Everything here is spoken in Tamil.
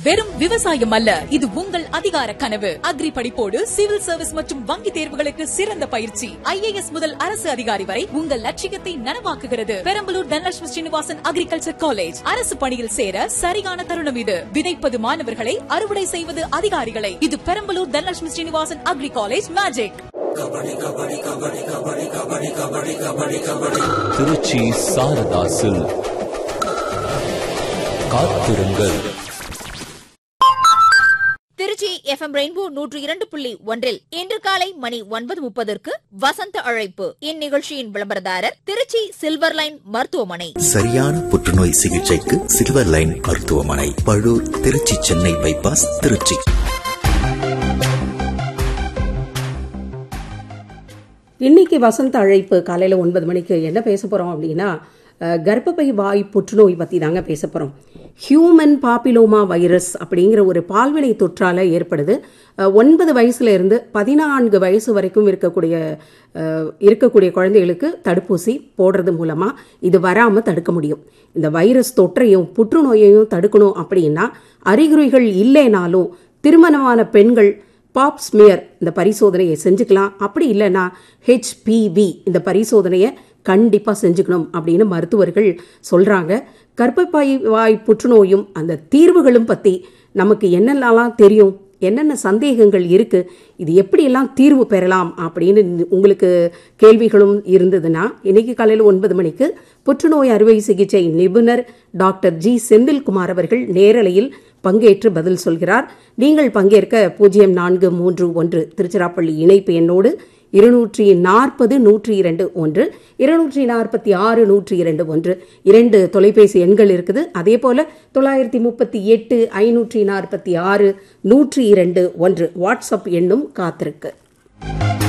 வெறும் விவசாயம் அல்ல இது உங்கள் அதிகார கனவு அக்ரி படிப்போடு சிவில் சர்வீஸ் மற்றும் வங்கி தேர்வுகளுக்கு சிறந்த பயிற்சி ஐஏஎஸ் முதல் அரசு அதிகாரி வரை உங்கள் லட்சியத்தை நனவாக்குகிறது பெரம்பலூர் தனலட்சுமி ஸ்ரீனிவாசன் அக்ரிகல்ச்சர் காலேஜ் அரசு பணியில் சேர சரியான தருணம் இது விதைப்பது மாணவர்களை அறுவடை செய்வது அதிகாரிகளை இது Perambalur Dhanalakshmi Srinivasan agri college magic Tiruchi Saradha silk காத்திருங்கள் திருச்சி எஃப்எம் ரெயின்போ நூற்று இரண்டு புள்ளி ஒன்றில் இன்று காலை மணி ஒன்பது முப்பதற்கு வசந்த அழைப்பு இந்நிகழ்ச்சியின் விளம்பரதாரர் திருச்சி சில்வர் லைன் மருத்துவமனை சரியான புற்றுநோய் சிகிச்சைக்கு சில்வர் லைன் மருத்துவமனை பழூர் திருச்சி சென்னை பைபாஸ் திருச்சி இன்னைக்கு வசந்த அழைப்பு காலையில் ஒன்பது மணிக்கு என்ன பேச போகிறோம் அப்படின்னா அஹ், கர்ப்பப்பை வாய் புற்றுநோய் பற்றி தாங்க பேச போகிறோம் ஹியூமன் பாப்பிலோமா வைரஸ் அப்படிங்கிற ஒரு பால்வினை தொற்றால் ஏற்படுது அஹ், ஒன்பது வயசுல இருந்து பதினான்கு வயசு வரைக்கும் இருக்கக்கூடிய அஹ், இருக்கக்கூடிய குழந்தைகளுக்கு தடுப்பூசி போடுறது மூலமாக இது வராமல் தடுக்க முடியும் இந்த வைரஸ் தொற்றையும் புற்றுநோயையும் தடுக்கணும் அப்படின்னா அறிகுறிகள் இல்லைனாலும் திருமணமான பெண்கள் பாப் ஸ்மியர் இந்த பரிசோதனையை செஞ்சுக்கலாம் அப்படி இல்லைன்னா ஹெச்பிவி இந்த பரிசோதனையை கண்டிப்பாக செஞ்சுக்கணும் அப்படின்னு மருத்துவர்கள் சொல்கிறாங்க கர்ப்பப்பை வாய் புற்றுநோயும் அந்த தீர்வுகளும் பற்றி நமக்கு என்னென்னலாம் தெரியும் என்னென்ன சந்தேகங்கள் இருக்கு இது எப்படியெல்லாம் தீர்வு பெறலாம் அப்படின்னு உங்களுக்கு கேள்விகளும் இருந்ததுன்னா இன்னைக்கு காலையில் ஒன்பது மணிக்கு புற்றுநோய் அறுவை சிகிச்சை நிபுணர் டாக்டர் ஜி செந்தில்குமார் அவர்கள் நேரலையில் பங்கேற்று பதில் சொல்கிறார் நீங்கள் பங்கேற்க பூஜ்ஜியம் நான்கு மூன்று ஒன்று திருச்சிராப்பள்ளி இணைப்பு எண்ணோடு இருநூற்றி நாற்பது நூற்றி இரண்டு ஒன்று இருநூற்றி நாற்பத்தி ஆறு நூற்றி இரண்டு ஒன்று இரண்டு தொலைபேசி எண்கள் இருக்குது அதே போல தொள்ளாயிரத்தி முப்பத்தி எட்டு ஐநூற்றி நாற்பத்தி ஆறு நூற்றி இரண்டு ஒன்று வாட்ஸ்அப் எண்ணும் காத்திருக்கு